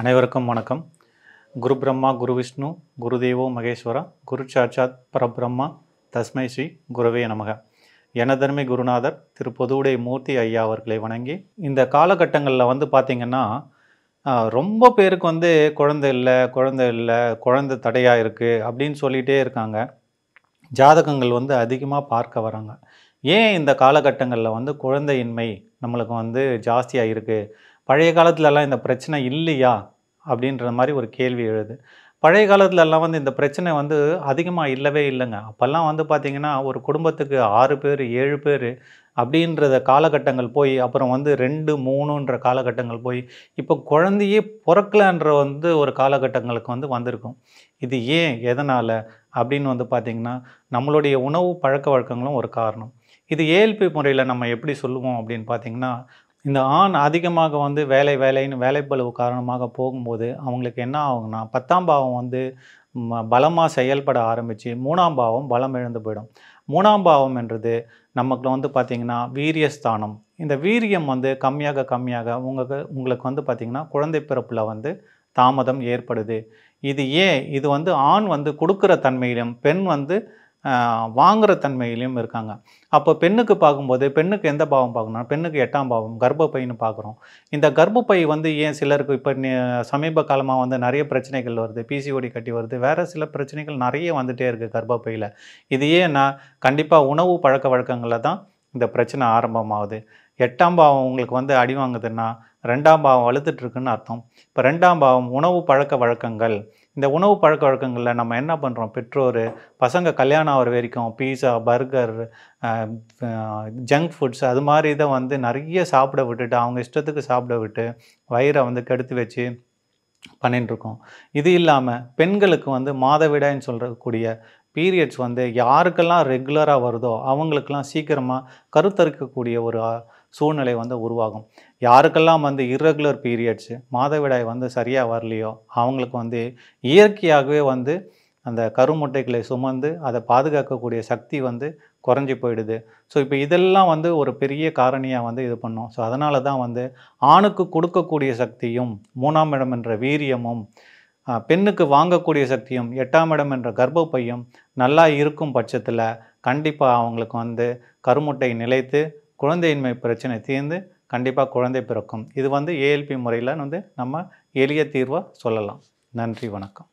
அனைவருக்கும் வணக்கம் குரு பிரம்மா குரு விஷ்ணு குரு தேவோ மகேஸ்வரா குரு சாட்சாத் பரபிரம்மா தஸ்மை ஸ்ரீ குருவே நமக எனதருமை குருநாதர் திரு பொதுவுடை மூர்த்தி ஐயா அவர்களை வணங்கி இந்த காலகட்டங்களில் வந்து பார்த்திங்கன்னா ஆஹ், ரொம்ப பேருக்கு வந்து குழந்தை இல்லை குழந்தை இல்லை குழந்தை தடையாக இருக்குது அப்படின்னு சொல்லிகிட்டே இருக்காங்க ஜாதகங்கள் வந்து அதிகமாக பார்க்க வராங்க ஏன் இந்த காலகட்டங்களில் வந்து குழந்தையின்மை நம்மளுக்கு வந்து ஜாஸ்தியாக இருக்குது பழைய காலத்துலலாம் இந்த பிரச்சனை இல்லையா அப்படின்ற மாதிரி ஒரு கேள்வி எழுது பழைய காலத்துலலாம் வந்து இந்த பிரச்சனை வந்து அதிகமாக இல்லவே இல்லைங்க அப்போல்லாம் வந்து பார்த்திங்கன்னா ஒரு குடும்பத்துக்கு ஆறு பேர் ஏழு பேர் அப்படின்றத காலகட்டங்கள் போய் அப்புறம் வந்து ரெண்டு மூணுன்ற காலகட்டங்கள் போய் இப்போ குழந்தையே பிறக்கலன்ற வந்து ஒரு காலகட்டங்களுக்கு வந்து வந்திருக்கும் இது ஏன் எதனால் அப்படின்னு வந்து பார்த்திங்கன்னா நம்மளுடைய உணவு பழக்க வழக்கங்களும் ஒரு காரணம் இது ஏஎல்பி முறையில் நம்ம எப்படி சொல்லுவோம் அப்படின்னு பார்த்திங்கன்னா இந்த ஆண் அதிகமாக வந்து வேலை வேலைன்னு வேலைப்பளுவு காரணமாக போகும்போது அவங்களுக்கு என்ன ஆகும்னா பத்தாம் பாவம் வந்து பலமாக செயல்பட ஆரம்பித்து மூணாம் பாவம் பலம் இழந்து போயிடும் மூணாம் பாவம் என்றது நமக்கு வந்து பார்த்திங்கன்னா வீரியஸ்தானம் இந்த வீரியம் வந்து கம்மியாக கம்மியாக உங்களுக்கு உங்களுக்கு வந்து பார்த்திங்கன்னா குழந்தை பிறப்பில் வந்து தாமதம் ஏற்படுது இது ஏன் இது வந்து ஆண் வந்து கொடுக்குற தன்மையிலும் பெண் வந்து ஆஹ், வாங்குற தன்மையிலையும் இருக்காங்க அப்போ பெண்ணுக்கு பார்க்கும்போது பெண்ணுக்கு எந்த பாவம் பார்க்கணும் பெண்ணுக்கு எட்டாம் பாவம் கர்ப்பப்பைன்னு பார்க்குறோம் இந்த கர்ப்பப்பை வந்து ஏன் சிலருக்கு இப்போ சமீப காலமாக வந்து நிறைய பிரச்சனைகள் வருது பிசிஓடி கட்டி வருது வேறு சில பிரச்சனைகள் நிறைய வந்துட்டே இருக்குது கர்ப்பப்பையில் இது ஏன்னா கண்டிப்பாக உணவு பழக்க வழக்கங்களில் தான் இந்த பிரச்சனை ஆரம்பமாகுது எட்டாம் பாவம் உங்களுக்கு வந்து அடி வாங்குதுன்னா ரெண்டாம் பாவம் வலுத்துட்டு இருக்குன்னு அர்த்தம் இப்போ ரெண்டாம் பாவம் உணவு பழக்க வழக்கங்கள் இந்த உணவு பழக்க வழக்கங்களில் நம்ம என்ன பண்ணுறோம் பெற்றோர் பசங்க கல்யாணம் ஆகிற வரைக்கும் பீஸா பர்கர் ஜங்க் ஃபுட்ஸ் அது மாதிரி இதை வந்து நிறைய சாப்பிட விட்டுட்டு அவங்க இஷ்டத்துக்கு சாப்பிட விட்டு வயிறை வந்து கெடுத்து வச்சு பண்ணிட்டு இருக்கோம் இது இல்லாமல் பெண்களுக்கு வந்து மாதவிடாய்ன்னு சொல்லக்கூடிய பீரியட்ஸ் வந்து யாருக்கெல்லாம் ரெகுலராக வருதோ அவங்களுக்கெல்லாம் சீக்கிரமாக கருத்தரிக்கக்கூடிய ஒரு ஆ, சூழ்நிலை வந்து உருவாகும் யாருக்கெல்லாம் வந்து irregular பீரியட்ஸு மாதவிடாய் வந்து சரியாக வரலையோ அவங்களுக்கு வந்து இயற்கையாகவே வந்து அந்த கருமுட்டைகளை சுமந்து அதை பாதுகாக்கக்கூடிய சக்தி வந்து குறைஞ்சி போயிடுது ஸோ இப்போ இதெல்லாம் வந்து ஒரு பெரிய காரணியாக வந்து இது பண்ணும் ஸோ அதனால தான் வந்து ஆணுக்கு கொடுக்கக்கூடிய சக்தியும் மூணாம் இடம் என்ற வீரியமும் ஆ, பெண்ணுக்கு வாங்கக்கூடிய சக்தியும் எட்டாம் இடம் என்ற கர்ப்பப்பையும் நல்லா இருக்கும் பட்சத்தில் கண்டிப்பாக அவங்களுக்கு வந்து கருமுட்டை நிலைத்து குழந்தையின்மை பிரச்சனை தீர்ந்து கண்டிப்பாக குழந்தை பிறக்கும் இது வந்து ஏஎல்பி முறையில் வந்து நம்ம எளிய தீர்வாக சொல்லலாம் நன்றி வணக்கம்